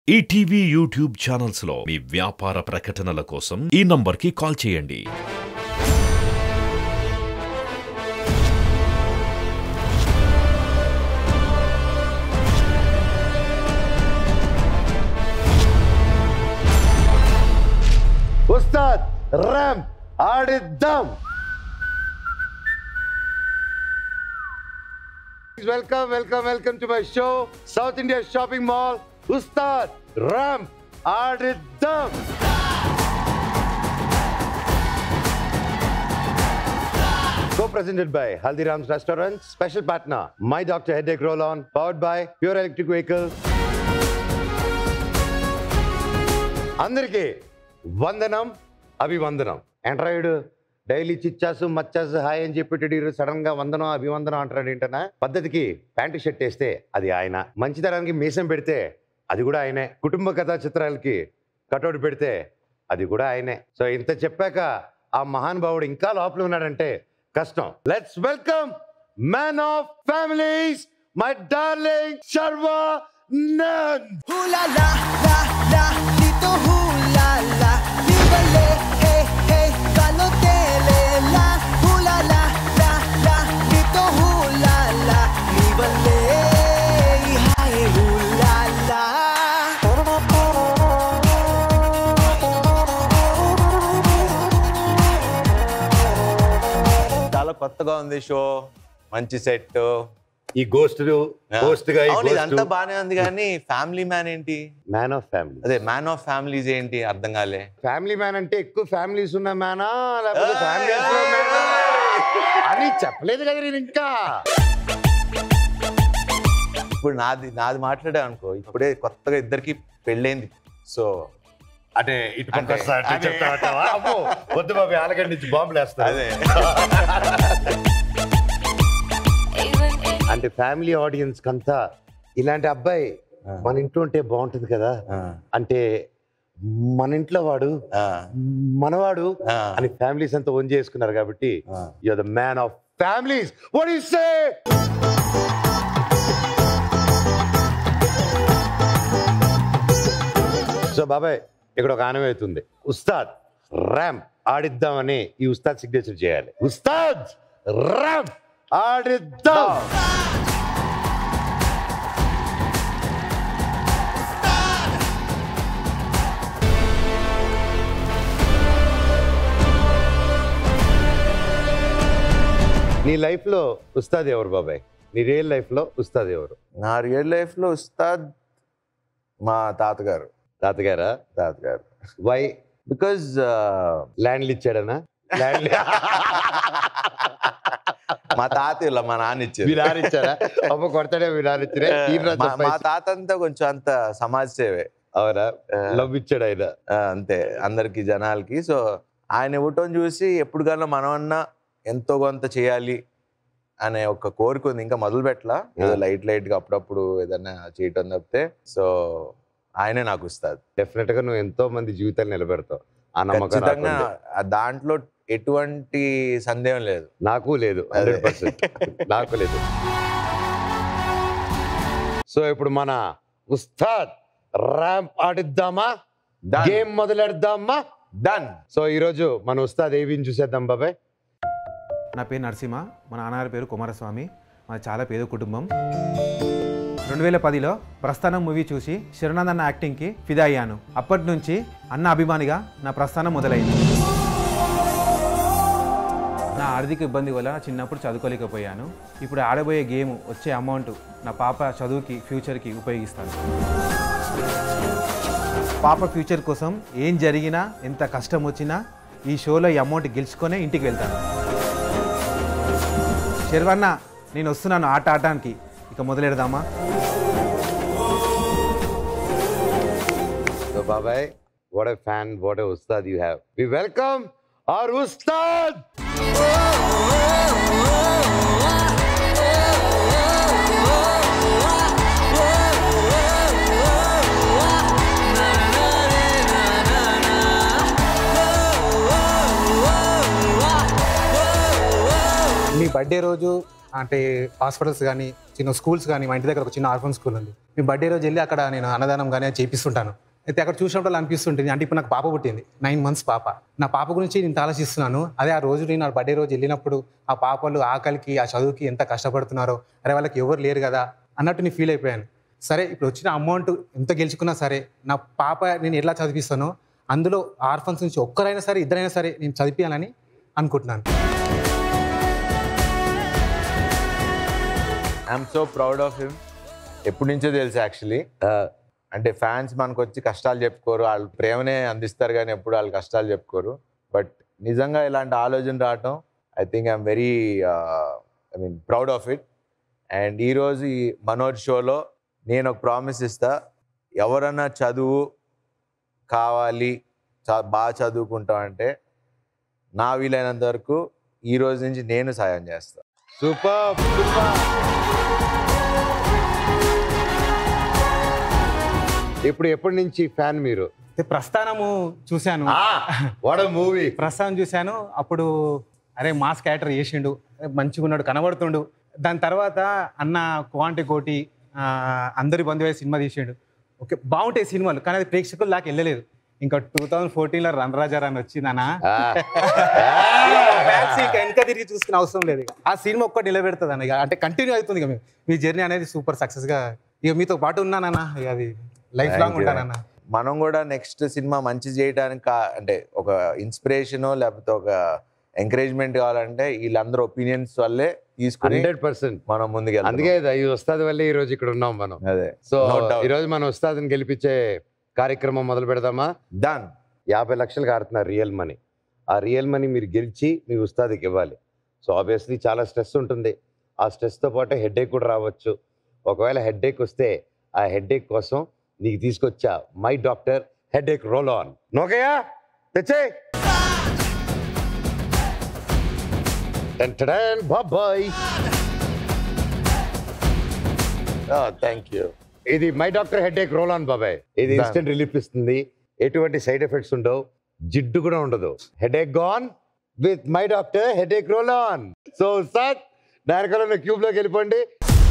ETV YouTube channels లో మీ వ్యాపార ప్రకటనల కోసం ఈ నంబర్కి కాల్ చేయండి ఉస్తాద్ ర్యామ్ ఆడిద్దాం welcome welcome welcome to my show south India shopping mall Ustaad ramp ఆడిద్దాం Co-presented by Haldiram's Restaurant, special partner, My Doctor Headache Roll-On, powered by Pure Electric Vehicles. అందరికీ వందనం అభివందనం ఎంట్రాయిడ్ డైలీ చిచ్చాసు మచ్చాసు హాయ్ అని చెప్పేటడు ఈరోజు సడన్ గా వందనం అభివందనం అంటాడు ఏంటన్నా పద్ధతికి ప్యాంటు షర్ట్ వేస్తే అది ఆయన మంచితనానికి మీసం పెడితే అది కూడా ఆయనే కుటుంబ కథా చిత్రాలకి కటౌట్ పెడితే అది కూడా ఆయనే సో ఇంత చెప్పాక ఆ మహానుభావుడు ఇంకా లోపల ఉన్నాడంటే కష్టం let's welcome man of families my darling Sharwanand Ooh la la la la, dito ooh la la, vívele, hey hey, calotele la. Ooh la la la la, dito ooh la la, vívele, hey ooh la la. చాలా కొత్తగా ఉంది show మంచి set ఈ ghost ghost గా అవును ఇదంతా బానే ఉంది కానీ ఫ్యామిలీ మ్యాన్ ఏంటి మ్యాన్ ఆఫ్ ఫ్యామిలీ అదే మ్యాన్ ఆఫ్ ఫ్యామిలీస్ ఏంటి అర్థం కాలే ఫ్యామిలీ మ్యాన్ అంటే ఎక్కువ ఫ్యామిలీస్ ఉన్న మ్యానా లేకపోతే ఏయ్! ఫ్యామిలీస్ అని చెప్పలేదు కదా నేను ఇంకా ఇప్పుడు నాది నాది మాట్లాడే అనుకో ఇప్పుడే కొత్తగా ఇద్దరికి పెళ్ళైంది సో అంటే ఇటు పక్క వస్తా, అటు చెప్తా వద్దు బాబు ఆలగడ్డ నుంచి బాంబులు వేస్తారు అదే అంటే ఫ్యామిలీ ఆడియన్స్ కంతా ఇలాంటి అబ్బాయి ఆ. మన ఇంట్లో ఉంటే బాగుంటుంది కదా ఆ, అంటే మన ఇంట్లో వాడు ఆ, మనవాడు ఆ. అని ఫ్యామిలీస్ అంతా ఓన్ చేసుకున్నారు కాబట్టి ఆ. You the man of families what you say so బాబాయ్ ఇక్కడ ఒక ఆనవం అవుతుంది ఉస్తాద్ ర్యామ్ ఆడిద్దామని ఈ ఉస్తాద్ సిగ్నేచర్ చేయాలి ఉస్తాద్ ర్యామ్ ఆడిద్దాం నీ లైఫ్ లో ఉస్తాద్ ఎవరు బాబాయ్ నీ రియల్ లైఫ్ లో ఉస్తాద్ ఎవరు నా రియల్ లైఫ్ లో ఉస్తాద్ మా తాతగారు తాతగారా తాతగారు వై బికాజ్ ల్యాండ్లు ఇచ్చాడనా ల్యాండ్ మా తాత ఇలా మా నాన్న ఇచ్చారు మీ నాన్న ఇచ్చారా అమ్మ కొడతాడే మీ నాన్న ఇచ్చిరే తీవ్ర మా- మా తాత అంతా కొంచెం అంత సమాజ సేవే అవునా లవ్ ఇచ్చాడు ఆయన ఆ, అంతే అందరికి జనాలకి సో ఆయన ఇవ్వటం చూసి ఎప్పుడుకన్నా మనమన్నా ఎంతో కొంత చేయాలి అనే ఒక కోరిక ఉంది ఇంకా మొదలు పెట్టలా ఏదో లైట్ లైట్ గా అప్పుడప్పుడు ఏదన్నా చేయటం తప్పితే సో ఆయనే నాకు ఇస్తారు డెఫినెట్ గా నువ్వు ఎంతో మంది జీవితాలు నిలబెడతావు ఆ నమ్మకం ఖచ్చితంగా నాకుంది. ఆ దాంట్లో ఎటువంటి సందేహం లేదు నాకు లేదు అదే. హండ్రెడ్ పర్సెంట్ నాకు లేదు సో ఇప్పుడు మన ఉస్తాద్ ర్యాంప్ ఆడిద్దామా Done. గేమ్ మొదలెడదామా డన్ సో ఈరోజు మన ఉస్తాద్ ఏవిని చూసేద్దాం బాబాయ్ నా పేరు నరసింహ మా నాన్నగారి పేరు కుమారస్వామి మాది చాలా పేద కుటుంబం రెండు వేల పదిలో ప్రస్థానం మూవీ చూసి శరణానంద్ అన్న యాక్టింగ్కి ఫిదా అయ్యాను అప్పటి నుంచి అన్న అభిమానిగా నా ప్రస్థానం మొదలైంది నా ఆర్థిక ఇబ్బంది వల్ల చిన్నప్పుడు చదువుకోలేకపోయాను ఇప్పుడు ఆడబోయే గేమ్ వచ్చే అమౌంట్ నా పాప చదువుకి ఫ్యూచర్కి ఉపయోగిస్తాను పాప ఫ్యూచర్ కోసం ఏం జరిగినా ఎంత కష్టం వచ్చినా ఈ షోలో ఈ అమౌంట్ గెలుచుకొనే ఇంటికి వెళ్తాను శర్వన్న నేను వస్తున్నాను ఆట ఆడటానికి ఇక మొదలెడదామా సో బాబాయ్ what a fan what a Ustaad you have we welcome our Ustaad మీ బర్త్డే రోజు అంటే హాస్పిటల్స్ కానీ చిన్న స్కూల్స్ కానీ మా ఇంటి దగ్గర ఒక చిన్న ఆర్ఫన్ స్కూల్ ఉంది మీ బర్త్డే రోజు వెళ్ళి అక్కడ నేను అన్నదానం కానీ అది చేపిస్తుంటాను అయితే అక్కడ చూసినప్పుడు అనిపిస్తుంటుంది అంటే ఇప్పుడు నాకు పాప పుట్టింది నైన్ మంత్స్ పాప నా పాప గురించి నేను ఆలోచిస్తున్నాను అదే ఆ రోజు నేను ఆ బర్త్డే రోజు వెళ్ళినప్పుడు ఆ పాపలు ఆకలికి ఆ చదువుకి ఎంత కష్టపడుతున్నారో అరే వాళ్ళకి ఎవరు లేరు కదా అన్నట్టు నేను ఫీల్ అయిపోయాను సరే ఇప్పుడు వచ్చిన అమౌంట్ ఎంత గెలుచుకున్నా సరే నా పాప నేను ఎలా చదివిస్తానో అందులో ఆర్ఫన్స్ నుంచి ఒక్కరైనా సరే ఇద్దరైనా సరే నేను చదివించాలని అనుకుంటున్నాను I'm so proud of him ఎప్పటి నుంచో తెలుసు యాక్చువల్లీ అంటే ఫ్యాన్స్ మనకు వచ్చి కష్టాలు చెప్పుకోరు వాళ్ళు ప్రేమనే అందిస్తారు కానీ ఎప్పుడు వాళ్ళు కష్టాలు చెప్పుకోరు బట్ నిజంగా ఇలాంటి ఆలోచన రావటం I think I'm very I mean proud of it and ఈరోజు ఈ మనోజ్ షోలో నేను ఒక ప్రామిస్ ఇస్తా ఎవరన్నా చదువు కావాలి చ- బాగా చదువుకుంటాం అంటే నా వీలైనంత వరకు ఈ రోజు నుంచి నేను సాయం చేస్తాను సూపర్ సూపర్ ఇప్పుడు ఎప్పటి నుంచి ఫ్యాన్ మీరు అయితే ప్రస్థానము చూశాను వాడ మూవీ ప్రస్థానం చూశాను అప్పుడు అరే మాస్ క్యారెక్టర్ చేసిండు అరే మంచిగా ఉన్నాడు కనబడుతుండు దాని తర్వాత అన్న క్వాంటి కోటి ఆ, అందరి బంధువే సినిమా తీసిండు ఓకే బాగుంటాయి సినిమాలు కానీ అది ప్రేక్షకులు దాకా వెళ్ళలేదు ఇంకా టూ థౌజండ్ ఫోర్టీన్లో రన్ రాజా అని వచ్చిందనా ఫ్యాన్స్ ఇక వెనక తిరిగి చూసుకునే అవసరం లేదు ఇక ఆ సినిమా ఒక్కటి నిలబెడుతుంది అన్న ఇక అంటే కంటిన్యూ అవుతుంది ఇక మీ- మీ జర్నీ అనేది సూపర్ సక్సెస్గా ఇక మీతో పాటు ఉన్నానన్న ఇక అది లైఫ్ లాంగ్ Thank you. ఉంటానన్న మనం కూడా నెక్స్ట్ సినిమా మంచి చేయడానికి కా- అంటే ఒక ఇన్స్పిరేషన్ లేకపోతే ఒక ఎంకరేజ్మెంట్ కావాలంటే వీళ్ళందరూ ఒపీనియన్స్ వల్లే తీసుకుని హండ్రెడ్ పర్సెంట్ మనం ముందుకు అందుకే ఇది ఈ వస్తాది వల్లే ఈ రోజు ఇక్కడ ఉన్నాం మనం అదే సో No doubt. ఈ రోజు మనం వస్తాదని గెలిపించే కార్యక్రమం మొదలు పెడదామా డన్ యాభై లక్షలు కాడుతున్నారు రియల్ మనీ ఆ రియల్ మనీ మీరు గెలిచి మీ ఉస్తాదికి ఇవ్వాలి సో ఆబ్వియస్లీ చాలా స్ట్రెస్ ఉంటుంది ఆ స్ట్రెస్తో పాటు హెడేక్ కూడా రావచ్చు ఒకవేళ హెడేక్ వస్తే ఆ హెడేక్ కోసం నీకు తీసుకొచ్చా my doctor headache roll on నోకయ్యా తెచ్చే బాబాయ్ థ్యాంక్ యూ ఇది my doctor headache roll on బాబాయ్ ఇది Done. ఇన్స్టెంట్ రిలీఫ్ ఇస్తుంది ఎటువంటి సైడ్ ఎఫెక్ట్స్ ఉండవు జిడ్డు కూడా ఉండదు headache gone with my doctor headache roll on so sir direct ఉన్న క్యూబ్ లోకి వెళ్ళిపోండి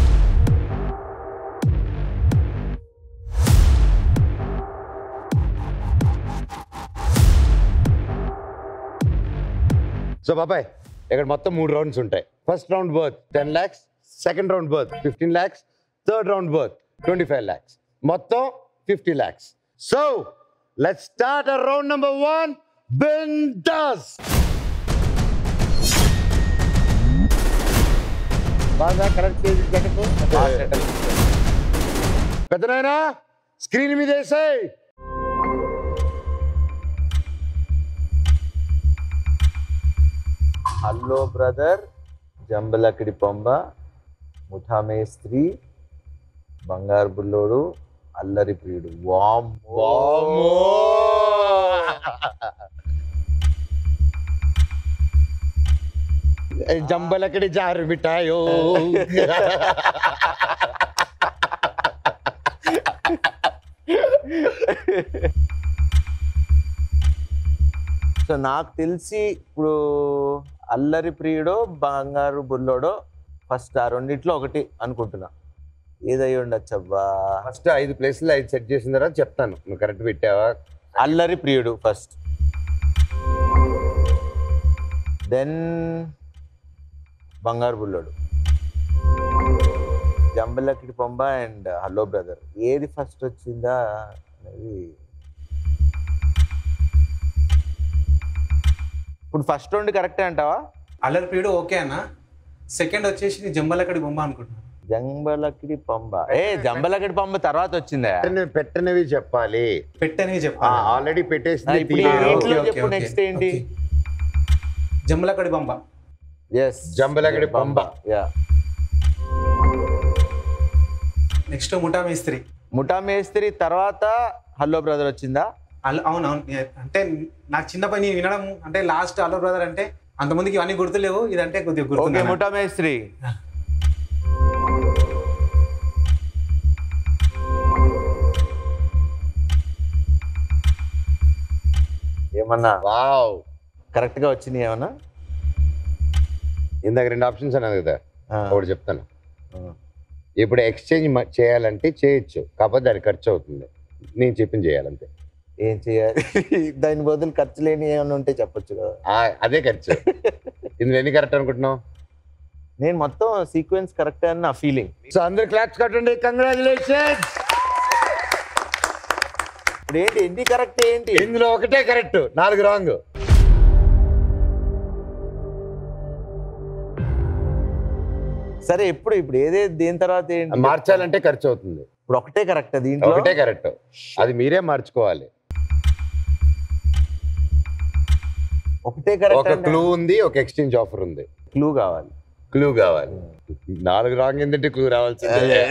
సో బాబాయ్ ఇక్కడ మొత్తం మూడు రౌండ్స్ ఉంటాయి first round worth ten lakhs second round worth fifteen lakhs third round worth twenty five lakhs మొత్తం fifty lakhs so let start round number one బిందాస్ బాగా కరెక్ట్ చేసి జగకు పెద్దనాయనా స్క్రీన్ మీద వేసాయి హలో బ్రదర్ జంబలకిడి పొంబ ముఠా మేస్త్రి బంగారు బుల్లోడు అల్లరి ప్రియుడు వామ్ జంబలకడి జారు మిఠాయో సో నాకు తెలిసి ఇప్పుడు అల్లరి ప్రియుడో బంగారు బుల్లోడో ఫస్ట్ ఆ రెండిట్లో ఒకటి అనుకుంటున్నా ఏదై ఉండొచ్చు అబ్బా ఫస్ట్ ఐదు ప్లేస్లు ఐదు సెట్ చేసిన తర్వాత చెప్తాను నువ్వు కరెక్ట్ పెట్టావా అల్లరి ప్రియుడు first then Bangaru Bullodu Jambalakidi Pamba and hello brother ఏది ఫస్ట్ వచ్చిందా అనేది ఇప్పుడు ఫస్ట్ రెండు కరెక్టే అంటావా అల్లరి పీరియడ్ ఓకే అన్న సెకండ్ వచ్చేసి జంబలకడి బొమ్మ అనుకుంటున్నాను జంబలకిడి పంబ ఏ జంబలకిడి పంబ తర్వాత వచ్చిందా పెట్టని- పెట్టనివి చెప్పాలి పెట్టని చెప్పాను ఆల్రెడీ ఆ, పెట్టేసింది ఇప్పుడు తీయలేదు. ఏంటి? ఓకే, ఓకే, చెప్పు ఓకే. next ఏంటి? ఓకే. జంబలకడి బొమ్మ yes Jambalakidi Pamba. Yeah next Muta Mestri ముఠా మేస్త్రి తర్వాత హలో బ్రదర్ వచ్చిందా అల్ల అవునవును అంటే నాకు చిన్నప్పటి నేను వినడం అంటే లాస్ట్ అల్లో బ్రదర్ అంటే అంతమందికి ఇవన్నీ గుర్తులేవు ఇదంటే కొద్దిగా ఓకే గుర్తు ముఠా మేస్త్రి ఏమన్నా వావ్ కరెక్ట్ గా వచ్చినాయి ఏమన్నా ఇందాక రెండు ఆప్షన్స్ అన్నది కదా ఆ. ఒకటి చెప్తాను ఆ. ఇప్పుడు ఎక్స్చేంజ్ చేయాలంటే చేయొచ్చు కాకపోతే దానికి ఖర్చు అవుతుంది నేను చెప్పింది చేయాలంతే ఏం చేయాలి దాని బదులు ఖర్చు లేని ఏమైనా ఉంటే చెప్పొచ్చు కదా ఆ, అదే ఖర్చు ఇందులో ఎన్ని కరెక్ట్ అనుకుంటున్నావు నేను మొత్తం సీక్వెన్స్ కరెక్ట్ అని నా ఫీలింగ్ సో అందరు క్లాప్స్ కట్టండి కంగ్రాచులేషన్ ఇప్పుడు ఏంటి ఎన్ని కరెక్ట్ ఏంటి ఇందులో ఒకటే కరెక్ట్ నాలుగు రాంగ్ సరే ఎప్పుడు ఇప్పుడు ఏదే దేని తర్వాత ఏంటి మార్చాలంటే ఖర్చు అవుతుంది ఇప్పుడు ఒకటే కరెక్ట్ దీంట్లో ఒకటే కరెక్ట్ అది మీరే మార్చుకోవాలి ఒకటే ఒక కరెక్ట్ క్లూ ఉంది ఒక ఎక్స్చేంజ్ ఆఫర్ ఉంది క్లూ కావాలి క్లూ కావాలి నాలుగు రాంగ్ ఏంటంటే క్లూ రావాల్సిందే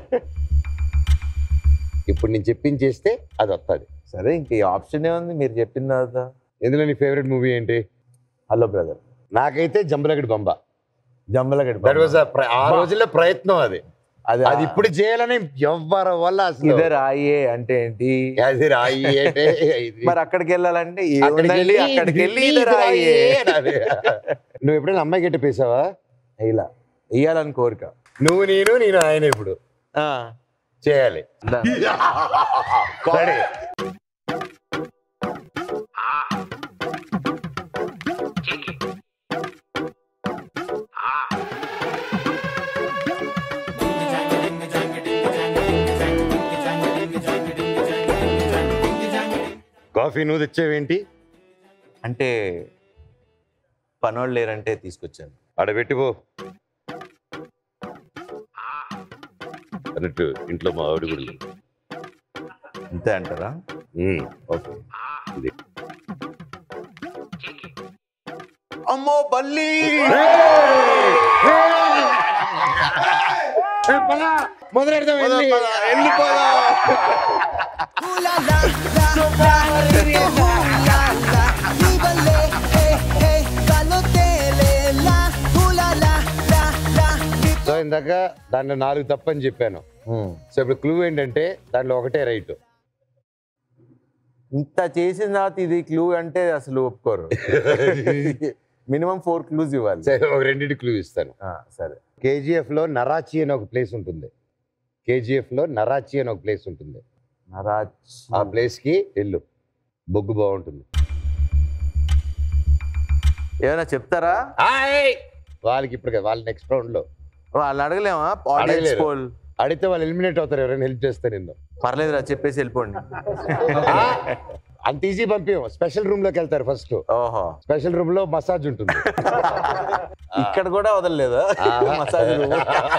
ఇప్పుడు నేను చెప్పించేస్తే అది వస్తుంది సరే ఇంక ఈ ఆప్షన్ ఏముంది మీరు చెప్పిన తర్వాత ఇందులో నీ ఫేవరెట్ మూవీ ఏంటి హలో బ్రదర్ నాకైతే జంబలగడి బొమ్మ జంబలగడ్డ దట్ వాజ్ ఆ రోజుల్లో ప్రయత్నం అది అది అది ఇప్పుడు చేయాలని ఎవ్వరి వల్ల అసలు ఇద్దరు ఆయే అంటే ఏంటి అది రాయి అంటే ఇది. మరి అక్కడికి వెళ్ళాలంటే అక్కడికి ఏముందండి? వెళ్ళి అక్కడికి వెళ్ళి ఇది ఇద్దరు రాయి ఆయే అనాలి. నువ్వు ఎప్పుడైనా అమ్మాయి గట్టి పేసావా ఇలా ఇయ్యాలని కోరిక నువ్వు నేను నేను ఆయన ఇప్పుడు ఆ, చేయాలి దా. Ready? కాఫీ నువ్వు తెచ్చావేంటి అంటే పనోళ్ళు లేరంటే తీసుకొచ్చాను ఆడ పెట్టిపో అన్నట్టు ఇంట్లో మా ఆవిడ కూడా లేదు. అంతే అంటారా ఉమ్. ఓకే ఇది. అమ్మో బల్లి మొదలెడదాం వెళ్ళి. Ooh la la la la, rito ooh la la, líbale, hey hey, calotele la, ooh la la la la, rito. So ఇందాక దాంట్లో నాలుగు తప్పని చెప్పాను ఉమ్. సో ఇప్పుడు క్లూ ఏంటంటే దాంట్లో ఒకటే రైట్ ఇంత చేసిన తర్వాత ఇది క్లూ అంటే అసలు ఒప్పుకోరు మినిమం ఫోర్ క్లూస్ ఇవ్వాలి సరే ఒక రెండింటి క్లూ ఇస్తాను ఆ, సరే కేజీఎఫ్ లో నరాచి అని ఒక ప్లేస్ ఉంటుంది కేజీఎఫ్ లో నరాచి అని ఒక ప్లేస్ ఉంటుంది నరాజ్ ఆ ప్లేస్ కి వెళ్ళు బొగ్గు బాగుంటుంది ఏమైనా చెప్తారా ఆయ్! వాళ్ళకి ఇప్పుడు కదా, వాళ్ళ నెక్స్ట్ రౌండ్ లో వాళ్ళు అడగలేమా ఆడియన్స్ అడగలేరు. పోల్ అడిగితే వాళ్ళు ఎలిమినేట్ అవుతారు ఎవరైనా హెల్ప్ చేస్తారు నిన్ను పర్లేదురా చెప్పేసి వెళ్ళిపోండి ఆ, అంత ఈజీ పంపించాం స్పెషల్ రూమ్ లోకి వెళ్తారు ఫస్ట్ ఓహో స్పెషల్ రూమ్ లో మసాజ్ ఉంటుంది ఇక్కడ కూడా వదలలేదా మసాజ్ రూమ్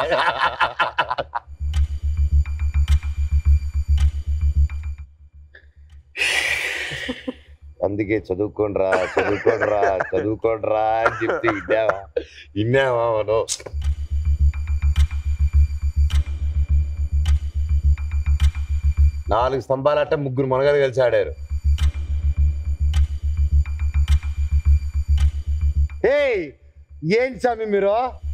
అందుకే చదువుకోండిరా చదువుకోండిరా చదువుకోండిరా అని చెప్తే ఇన్నావా ఇన్నావా మనం నాలుగు స్తంభాలట ముగ్గురు మనగారు కలిసి ఆడారు ఏయ్ ఏంటి స్వామి మీరు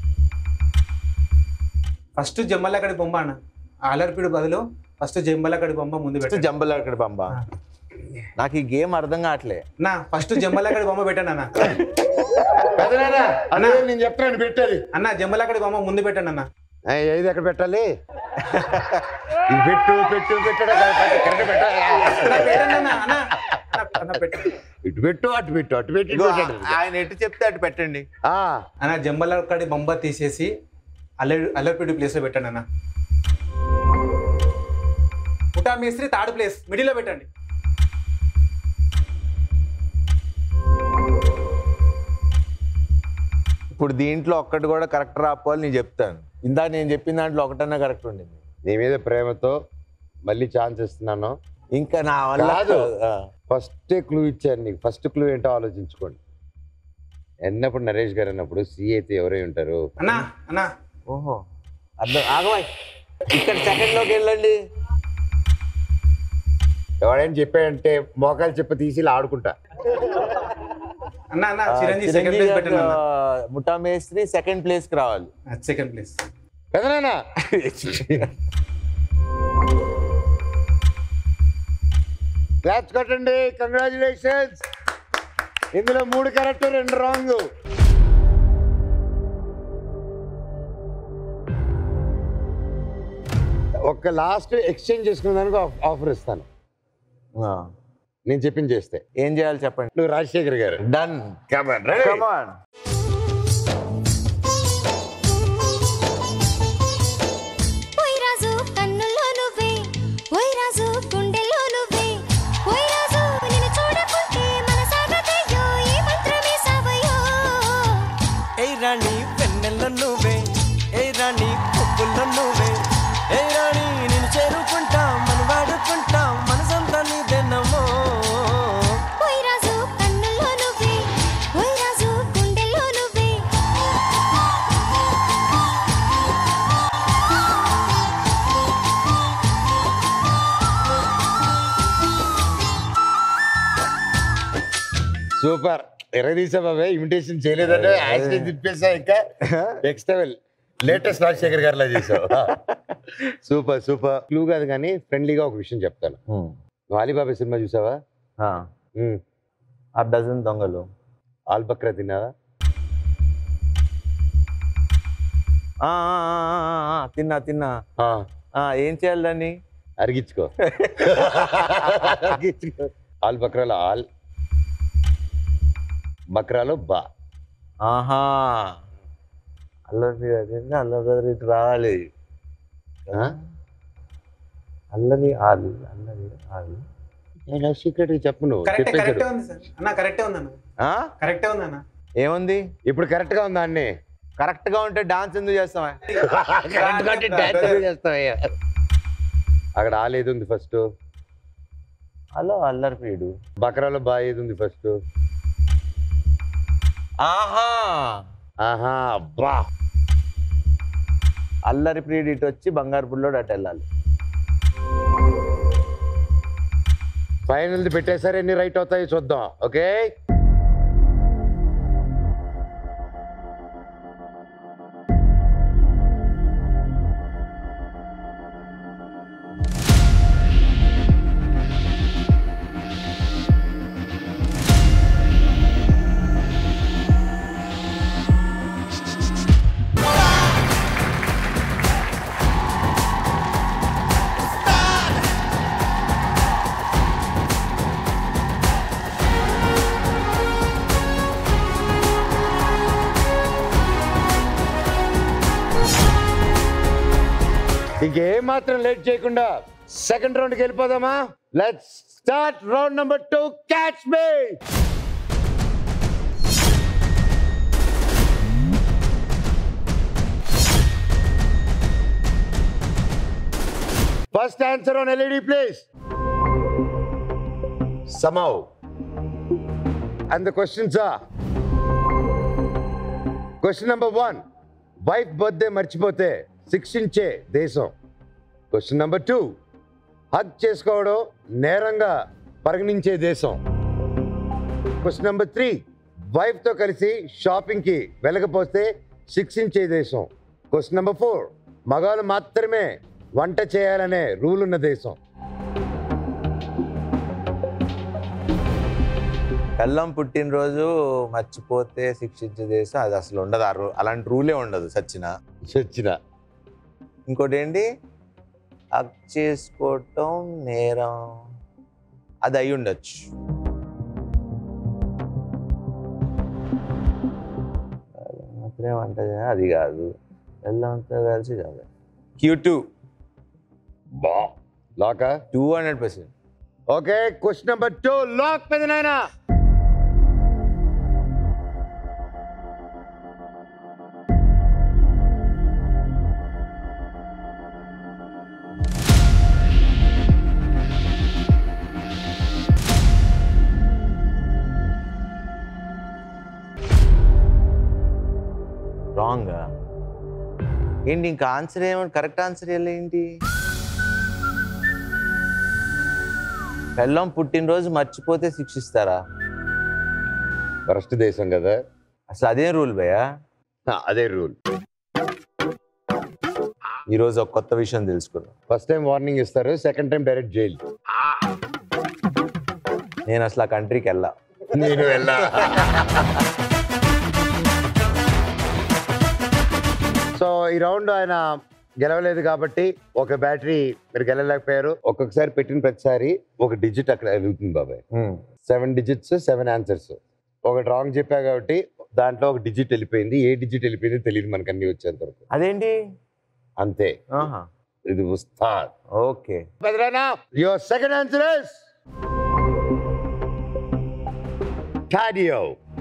ఫస్ట్ జమ్మలక్కడి బొమ్మ అన్న ఆలర్పిడి బదులు ఫస్ట్ జమ్మలక్కడి బొమ్మ ముందు ఫస్ట్ పెట్టాను జంబల్ అక్కడ పంప నాకు ఈ గేమ్ అర్థం కావట్లే నా ఫస్ట్ జమ్మలక్కడి బొమ్మ పెట్టాను అన్న పెదనానా అన్నా నేను చెప్తాను పెట్టాలి అన్న జమ్మలక్కడి బొమ్మ ముందు పెట్టాను అన్న ఏయ్, ఏది ఎక్కడ పెట్టాలి ఇది పెట్టు పెట్టు పెట్టు కరెక్ట్ పెట్టాలి అన్న, పెట్టండి అన్న అన్న అన్న, అన్న పెట్టండి ఇటు పెట్టు అటు పెట్టు అటు పెట్టు ఇగో, ఇటు పెట్టు. ఆయన ఎటు చెప్తే అటు పెట్టండి ఆ, అన్న జమ్మలక్కడి బొమ్మ తీసేసి అల్లరి అల్లర్పిడి ప్లేస్లో పెట్టండి అన్న పుటా మేస్త్రి థర్డ్ ప్లేస్ మిడిల్లో పెట్టండి ఇప్పుడు దీంట్లో ఒక్కటి కూడా కరెక్ట్ రాపోవాలి నేను చెప్తాను ఇందా నేను చెప్పిన దాంట్లో ఒకటన్నా కరెక్ట్ ఉండింది నీ మీద ప్రేమతో మళ్ళీ ఛాన్స్ ఇస్తున్నాను ఇంకా నా వల్ల కాదు. ఆ, ఫస్ట్ క్లూ ఇచ్చాను నీకు ఫస్ట్ క్లూ ఏంటో ఆలోచించుకోండి ఎన్నప్పుడు నరేష్ గారు అన్నప్పుడు సి అయితే ఎవరై ఉంటారు అన్న అన్న ఓహో అర్థం ఆగవాయ్ ఇక్కడ సెకండ్ లోకి వెళ్ళండి ఎవడైనా చెప్పాడంటే మోకాలు చెప్ప తీసి ఇలా ఆడుకుంటా అన్న అన్న ఆ, చిరంజీవి సెకండ్ చిరంజీవి ప్లేస్ పెట్టండి గారు, అన్న ముఠా మేస్త్రి సెకండ్ ప్లేస్ కి రావాలి సెకండ్ ప్లేస్ పెదనానా క్లాప్స్ కొట్టండి కంగ్రాచులేషన్స్ ఇందులో మూడు కరెక్ట్ రెండు రాంగ్ ఒక లాస్ట్ ఎక్స్చేంజ్ చేసుకునే దానికి ఆఫర్ ఇస్తాను ఆ. నేను చెప్పింది చేస్తే ఏం చేయాలి చెప్పండి నువ్వు రాజశేఖర్ గారు డన్ కమాన్ కమాన్ ఓయ్ రాజు కన్నుల్లో నువ్వే ఓయ్ రాజు గుండెల్లో నువ్వే ఓయ్ రాజు నిన్ను చూడకుంటే మనసాగదయ్యో ఈ మంత్రమే సావయ్యో ఏ రాణి వెన్నెల్లో నువ్వే ఏ రాణి పువ్వుల్లో నువ్వే ఏ రాణి నేను చేరుకుంటా మన వాడుకుంటా మనసంతా నీదెన్నమో ఓయ్ రాజు కన్నుల్లో నువ్వే ఓయ్ రాజు గుండెల్లో నువ్వే సూపర్ ఎరదీసా బాబాయ్ ఇమిటేషన్ చేయలేదంటే యాక్సిడెంట్ తిప్పేసా ఇంకా నెక్స్ట్ లెవెల్ లేటెస్ట్ రాజశేఖర్ గారిలా చేసావు సూపర్ సూపర్ క్లూ కాదు కానీ ఫ్రెండ్లీగా ఒక విషయం చెప్తాను నువ్వు అలీబాబా సినిమా చూసావా ఉమ్. ఆ డజన్ దొంగలు ఆల్ బక్రా తిన్నావా ఆ, ఆ, ఆ, ఆ, ఆ, తిన్నా తిన్నా ఆ, ఆ, ఏం చేయాలి దాన్ని అరిగించుకో అరిగించుకో ఆల్ బక్రాలో ఆల్ బక్రాలో బా ఆహా అల్లరి అదేంటి అల్లరి ఇటు రావాలి ఆ? అల్లరి ఆలు అల్లరి ఆలు ఎలా సీక్రెట్ చెప్పు నువ్వు కరెక్టే చెప్పేశాడు కరెక్టే ఉంది సార్ అన్న కరెక్టే ఉంది అన్న ఆ? కరెక్టే ఉంది అన్న ఏముంది ఇప్పుడు కరెక్ట్ గా ఉందా అన్ని కరెక్ట్ గా ఉంటే డాన్స్ ఎందుకు చేస్తావా అక్కడ ఆల్ ఏది ఉంది ఫస్ట్ హలో అల్లరి ప్రియుడు బక్రాలో బా ఏది ఉంది ఫస్ట్ ఆహా ఆహా బా అల్లరి ప్రియుడు ఇటు వచ్చి బంగారు పుల్లోడు అటు వెళ్ళాలి ఫైనల్ పెట్టేసరి ఎన్ని రైట్ అవుతాయి చూద్దాం ఓకే ఇంకేం మాత్రం లేట్ చేయకుండా సెకండ్ రౌండ్కి వెళ్ళిపోదామా let's start round number two catch me first answer on LED please సమౌ and the questions are question number one wife birthday మర్చిపోతే శిక్షించే దేశం క్వశ్చన్ నెంబర్ టూ హగ్ చేసుకోవడం నేరంగా పరిగణించే దేశం క్వశ్చన్ నెంబర్ త్రీ వైఫ్తో కలిసి షాపింగ్కి వెళ్ళకపోతే శిక్షించే దేశం క్వశ్చన్ నెంబర్ ఫోర్ మగవాళ్ళు మాత్రమే వంట చేయాలనే రూల్ ఉన్న దేశం బెల్లం పుట్టినరోజు మర్చిపోతే శిక్షించే దేశం అది అసలు ఉండదు ఆ రూ అలాంటి రూలే ఉండదు సచిన చచ్చిన ఇంకోటి ఏంటి హక్ చేసుకోవటం నేరం అది అయి ఉండొచ్చు మాత్రమే వంట చేయాలి, అది కాదు బెల్లంతో కలిసి కాదు క్యూ టూ బా లాకా two hundred percent okay question number two lock పెద్ద నాయనా రాంగ్ ఏంటి ఇంకా ఆన్సర్ ఏమంటే కరెక్ట్ ఆన్సర్ ఏంటి బెల్లం పుట్టినరోజు మర్చిపోతే శిక్షిస్తారా ఫస్ట్ దేశం కదా అసలు అదే రూల్ భయ్యా ఆ, అదే రూల్ ఈరోజు ఒక కొత్త విషయం తెలుసుకున్నాం ఫస్ట్ టైం వార్నింగ్ ఇస్తారు సెకండ్ టైం డైరెక్ట్ జైలు నేను అసలు ఆ కంట్రీకి వెళ్ళా నేను వెళ్ళా సో ఈ రౌండ్ ఆయన గెలవలేదు కాబట్టి ఒక బ్యాటరీ మీరు గెలలేకపోయారు ఒక్కొక్కసారి పెట్టిన ప్రతిసారి ఒక డిజిట్ అక్కడ వెలుగుతుంది బాబాయ్ సెవెన్ డిజిట్స్ సెవెన్ ఆన్సర్స్ ఒకటి రాంగ్ చెప్పా కాబట్టి దాంట్లో ఒక డిజిట్ వెళ్ళిపోయింది ఏ డిజిట్ వెళ్ళిపోయింది తెలియదు మనకు అన్ని వచ్చేంత వరకు అదేంటి అంతే ఆహా ఇది ఉస్తాద్ okay Pedrana, your second answer is Tadio.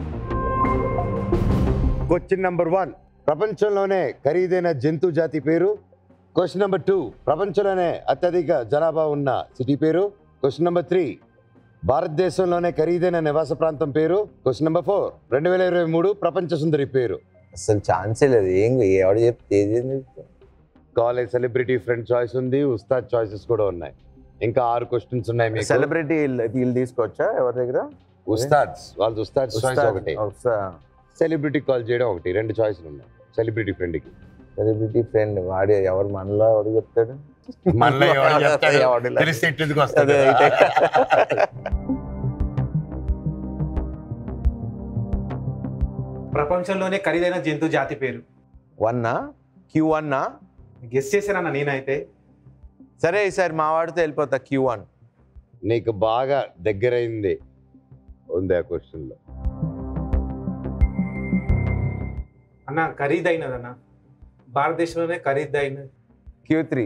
Question number one ప్రపంచంలోనే ఖరీదైన జంతు జాతి పేరు క్వశ్చన్ నెంబర్ టూ ప్రపంచంలోనే అత్యధిక జనాభా ఉన్న సిటీ పేరు క్వశ్చన్ నెంబర్ త్రీ భారతదేశంలోనే ఖరీదైన నివాస ప్రాంతం పేరు క్వశ్చన్ నెంబర్ ఫోర్ రెండు వేల ఇరవై మూడు ప్రపంచ సుందరి పేరు అసలు ఛాన్సే లేదు ఏం ఎవడు చెప్తే ఏది ఏం చెప్తా కాలేజ్ సెలబ్రిటీ ఫ్రెండ్ చాయిస్ ఉంది ఉస్తాద్ చాయిసెస్ కూడా ఉన్నాయి ఇంకా ఆరు క్వశ్చన్స్ ఉన్నాయి మీకు సెలబ్రిటీ వీళ్ళు తీసుకోవచ్చా ఎవరి దగ్గర ఉస్తాద్స్ వాళ్ళ ఉస్తాద్ చాయిస్ ఒకటి ఉస్తాద్ సెలబ్రిటీ కాల్ చేయడం ఒకటి రెండు చాయిస్లు ఉన్నాయి సెలబ్రిటీ ఫ్రెండ్కి సెలబ్రిటీ ఫ్రెండ్ వాడి ఎవరు మనలో ఎవడు చెప్తాడు మనలో ఎవరు చెప్తాడు? ఎవడు ఇలా- తెలిస్తే ఎట్లెందుకు అదే వస్తాడు? అయితే. ప్రపంచంలోనే ఖరీదైన జంతు జాతి పేరు వన్నా క్యూ వన్నా గెస్ చేశానన్న నేనైతే సరే ఈసారి మా వాడితో వెళ్ళిపోతా క్యూ వన్ నీకు బాగా దగ్గరైంది ఉంది ఆ క్వశ్చన్ లో అన్న ఖరీదైనదన్న భారతదేశంలోనే ఖరీదైన క్యూ త్రీ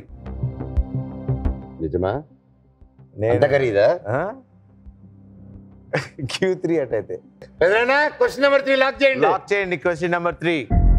నిజమా నేను ఎంత ఖరీదా క్యూ త్రీ అటైతే క్వశ్చన్ నెంబర్ త్రీ లాక్ చేయండి లాక్ చేయండి క్వశ్చన్ నెంబర్ త్రీ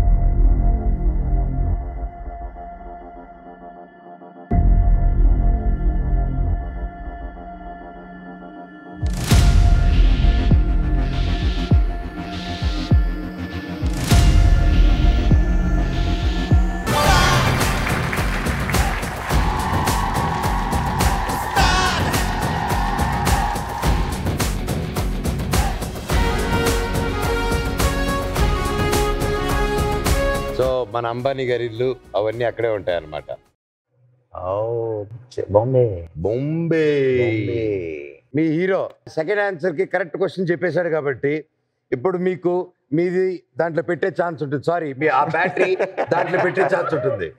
సో మన అంబానీ గారి ఇల్లు అవన్నీ అక్కడే ఉంటాయి అన్నమాట ఓ బాంబే బొంబే బాంబే మీ హీరో సెకండ్ ఆన్సర్ కి కరెక్ట్ క్వశ్చన్ చెప్పేశాడు కాబట్టి ఇప్పుడు మీకు మీది దాంట్లో పెట్టే ఛాన్స్ ఉంటుంది సారీ మీ ఆ బ్యాటరీ దాంట్లో పెట్టే ఛాన్స్ ఉంటుంది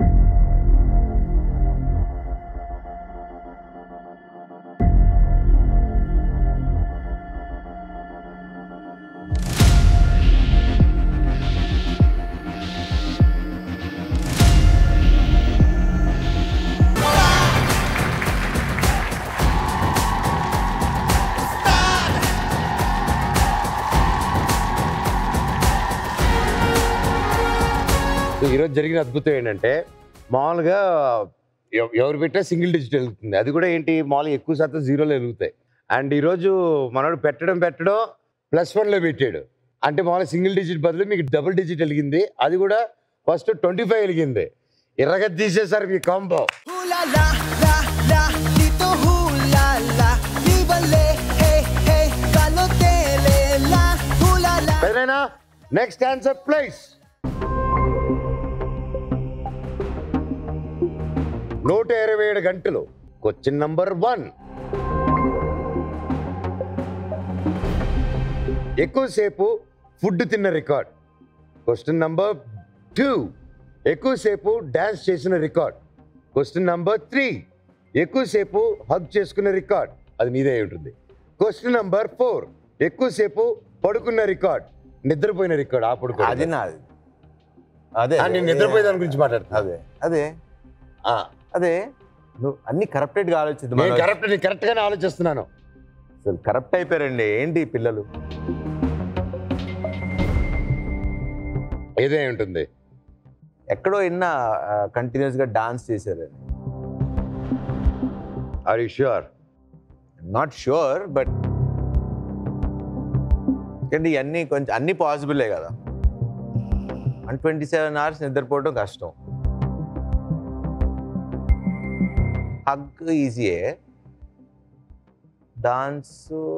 సో ఈరోజు జరిగిన అద్భుతం ఏంటంటే మామూలుగా ఎవ- ఎవరు పెట్టినా సింగిల్ డిజిట్ వెలుగుతుంది అది కూడా ఏంటి మామూలుగా ఎక్కువ శాతం జీరోలో వెలుగుతాయి అండ్ ఈరోజు మనోడు పెట్టడం పెట్టడం ప్లస్ వన్లో పెట్టాడు అంటే మామూలుగా సింగిల్ డిజిట్ బదులు మీకు డబుల్ డిజిట్ వెలిగింది అది కూడా ఫస్ట్ ట్వంటీ ఫైవ్ వెలిగింది ఎర్రగా తీసేశారు మీ combo Ooh la la la la, dito ooh la la, vívale, hey hey, calotele la, ooh la la. పెదైనా నెక్స్ట్ ఆన్సర్ ప్లేస్ నూట ఇరవై ఏడు గంటలు క్వశ్చన్ నంబర్ వన్ ఎక్కువసేపు ఫుడ్ తిన్న రికార్డ్ క్వశ్చన్ నంబర్ టూ ఎక్కువసేపు డ్యాన్స్ చేసిన రికార్డ్ క్వశ్చన్ నంబర్ త్రీ ఎక్కువసేపు హగ్ చేసుకున్న రికార్డ్ అది నీదే అయి ఉంటుంది క్వశ్చన్ నంబర్ ఫోర్ ఎక్కువసేపు పడుకున్న రికార్డ్ నిద్రపోయిన రికార్డ్ ఆ అది పడుకో నాది అదే నేను నిద్రపోయే దాని గురించి మాట్లాడుతున్నా అదే అదే ఆ, అదే నువ్వు అన్ని కరెక్టెడ్ గా ఆలోచిద్దాం నేను మనోజ్. కరెక్ట్ నేను కరెక్ట్ గానే ఆలోచిస్తున్నాను అసలు కరెక్ట్ అయిపోయారండి ఏంటి ఈ పిల్లలు ఏదే ఉంటుంది ఎక్కడో విన్న కంటిన్యూస్ గా డాన్స్ చేశారు are you sure not sure but కానీ ఇవన్నీ కొంచెం అన్ని పాసిబులే కదా వన్ ట్వంటీ సెవెన్ అవర్స్ నిద్రపోవడం కష్టం హగ్ ఈజీయే డాన్స్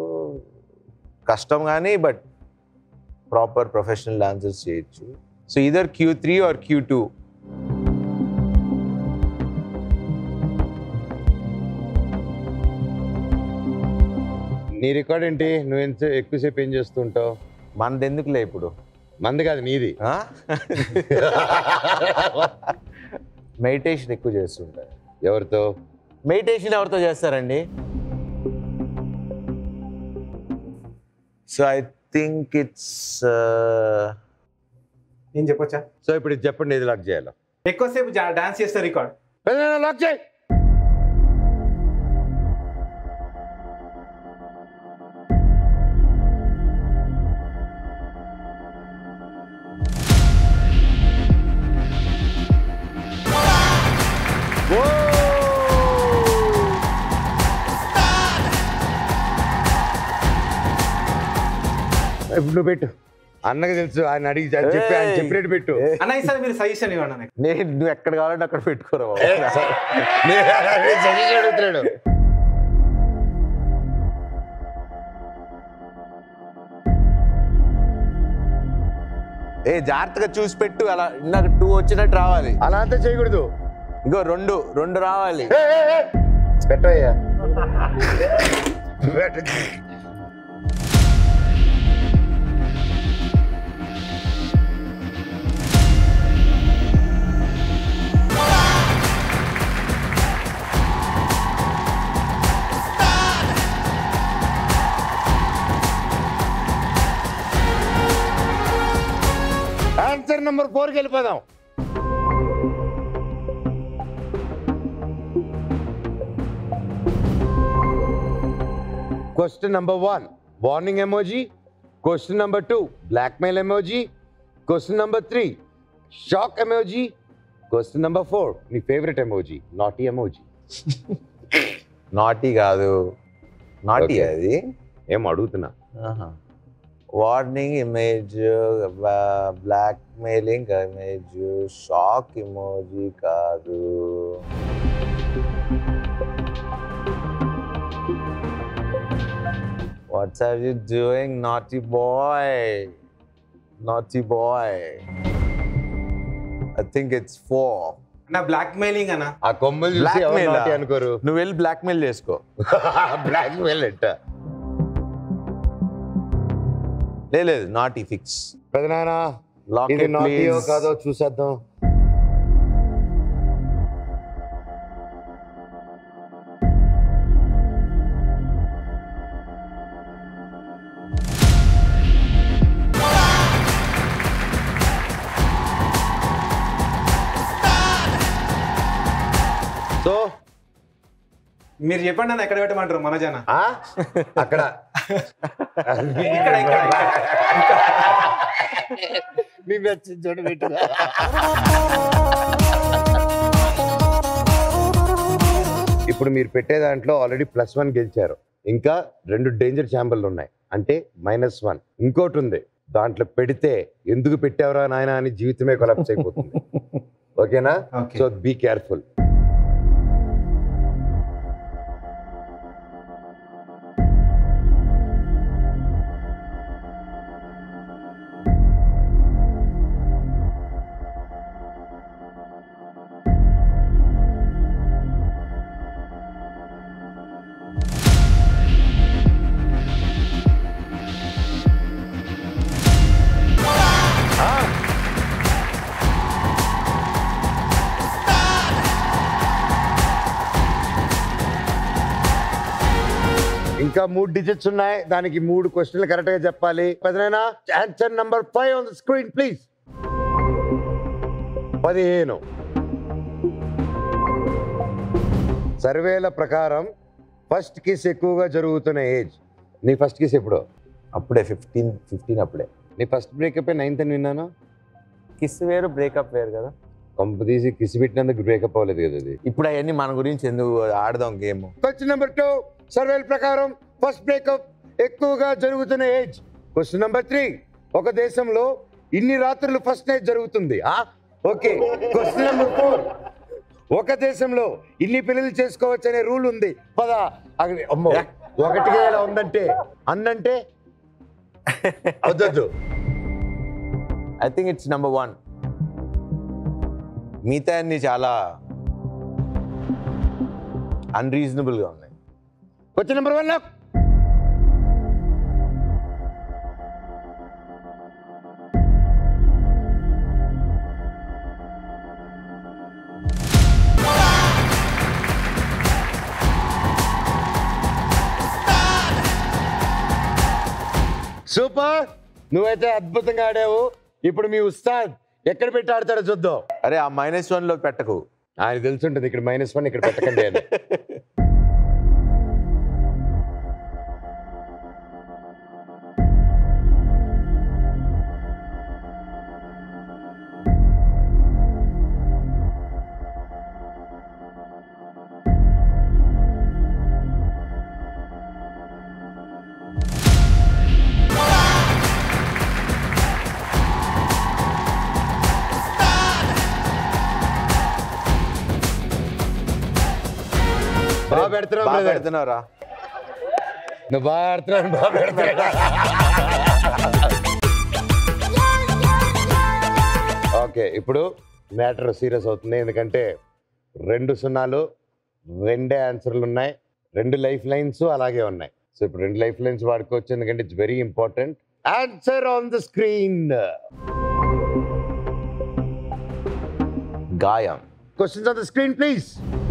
కష్టం కానీ బట్ ప్రాపర్ ప్రొఫెషనల్ డాన్సర్స్ చేయొచ్చు సో ఇదర్ Q three or Q two నీ రికార్డ్ ఏంటి నువ్వు ఎంత ఎక్కువసేపు ఏం చేస్తూ ఉంటావు మనది ఎందుకులే ఇప్పుడు మంది కాదు నీది ఆ? మెడిటేషన్ ఎక్కువ చేస్తుంటారు ఎవరితో మెడిటేషన్ ఎవరితో చేస్తారండి సో ఐ థింక్ ఇట్స్ నేను చెప్పొచ్చా సో ఇప్పుడు ఇది చెప్పండి ఇది లాక్ చేయాలి ఎక్కువసేపు డాన్స్ చేస్తే రికార్డ్ పెదనాన్న లాక్ చేయి ఇప్పుడు నువ్వు పెట్టు అన్నకి తెలుసు ఆయన అడిగి చెప్పి ఆయన ఏయ్. చెప్పినట్టు పెట్టు అన్న ఈసారి మీరు సజెషన్ ఇవ్వండి నాకు నేను నువ్వు ఎక్కడ కావాలంటే అక్కడ పెట్టుకోరా బాబు. సజెషన్ అడుగుతున్నాడు ఏ జాగ్రత్తగా చూసి పెట్టు అలా ఇందాక టూ వచ్చినట్టు రావాలి అలా అంతా చేయకూడదు ఇంకో రెండు రెండు రావాలి ఏ, ఏ, ఏ. పెట్టయ్యా పెట్టు. ఆన్సర్ నెంబర్ ఫోర్కి వెళ్ళిపోదాం question number one warning emoji question number two blackmail emoji question number three shock emoji question number four నీ favourite emoji naughty emoji naughty కాదు నాటీ Okay. అది ఏం అడుగుతున్నా warning image blackmailing image shock emoji కాదు what's are you doing naughty boy naughty boy I think it's four నా blackmailing అన్న ఆ కొమ్మలు చూసి ఎవరు Blackmail ఆ? నాటి అనుకోరు నువ్వు వెళ్ళి బ్లాక్మెయిల్ చేసుకో బ్లాక్ మెయిల్ ఎట్ట లే- లేదు నాటీ ఫిక్స్ పెదనానా Lock ఇది it, నాటియో please. కాదో చూసేద్దాం సో మీరు చెప్పండి అన్న ఎక్కడ పెట్టమంటారు మనోజన ఆ? అక్కడ ఇక్కడ ఇక్కడ ఇక్కడ. మీ నచ్చిన చోట పెట్టు ఇప్పుడు మీరు పెట్టే దాంట్లో ఆల్రెడీ ప్లస్ వన్ గెలిచారు ఇంకా రెండు డేంజర్ ఛాంబర్లు ఉన్నాయి అంటే మైనస్ వన్ ఇంకోటి ఉంది దాంట్లో పెడితే ఎందుకు పెట్టావురా నాయన అని జీవితమే కొలాప్స్ అయిపోతుంది ఓకేనా Okay. సో బీ కేర్ఫుల్ ఇంకా మూడు డిజిట్స్ ఉన్నాయి దానికి మూడు క్వశ్చన్లు కరెక్ట్ గా చెప్పాలి పదినైనా answer number five on the screen please పదిహేను సర్వేల ప్రకారం ఫస్ట్ కిస్ ఎక్కువగా జరుగుతున్న ఏజ్ నీ ఫస్ట్ కిస్ ఎప్పుడు అప్పుడే ఫిఫ్టీన్ ఫిఫ్టీన్ అప్పుడే నీ ఫస్ట్ బ్రేకప్ నైన్త్ అని విన్నాను కిస్ వేరు బ్రేకప్ వేరు కదా కొంప తీసి కిస్ పెట్టినందుకు బ్రేకప్ అవ్వలేదు కదా అది ఇప్పుడు అవన్నీ మన గురించి ఎందుకు ఆడదాం గేమ్ క్వశ్చన్ నెంబర్ టూ సర్వేల ప్రకారం ఫస్ట్ బ్రేకప్ ఎక్కువగా జరుగుతున్న ఏజ్ క్వశ్చన్ నెంబర్ త్రీ ఒక దేశంలో ఇన్ని రాత్రులు ఫస్ట్ నైట్ జరుగుతుంది ఆ ఓకే క్వశ్చన్ నెంబర్ ఫోర్ ఒక దేశంలో ఇన్ని పెళ్లిళ్ళు చేసుకోవచ్చు అనే రూల్ ఉంది పద అక్కడ అమ్మో ఒకటిగా ఇలా ఉందంటే అన్నంటే వద్దొద్దు I think it's number one మిగతా అన్ని చాలా అన్రీజనబుల్ గా ఉన్నాయి క్వశ్చన్ నెంబర్ వన్ సూపర్ నువ్వైతే అద్భుతంగా ఆడావు ఇప్పుడు మీ ఉస్తాద్ ఎక్కడ పెట్టి ఆడతాడో చూద్దాం అరే ఆ మైనస్ వన్ లో పెట్టకు ఆయన తెలుసుంటుంది ఇక్కడ మైనస్ వన్ ఇక్కడ పెట్టకండి అని బాగా పెడుతున్నావు బాగా brother. పెడుతున్నావురా నువ్వు బాగా ఆడుతున్నావు బాగా పెడుతున్నావు ఓకే ఇప్పుడు మ్యాటర్ సీరియస్ అవుతుంది ఎందుకంటే రెండు సున్నాలు రెండే ఆన్సర్లు ఉన్నాయి రెండు లైఫ్ లైన్స్ అలాగే ఉన్నాయి సో ఇప్పుడు రెండు లైఫ్ లైన్స్ వాడుకోవచ్చు ఎందుకంటే it's very important answer on the screen గాయం questions on the screen please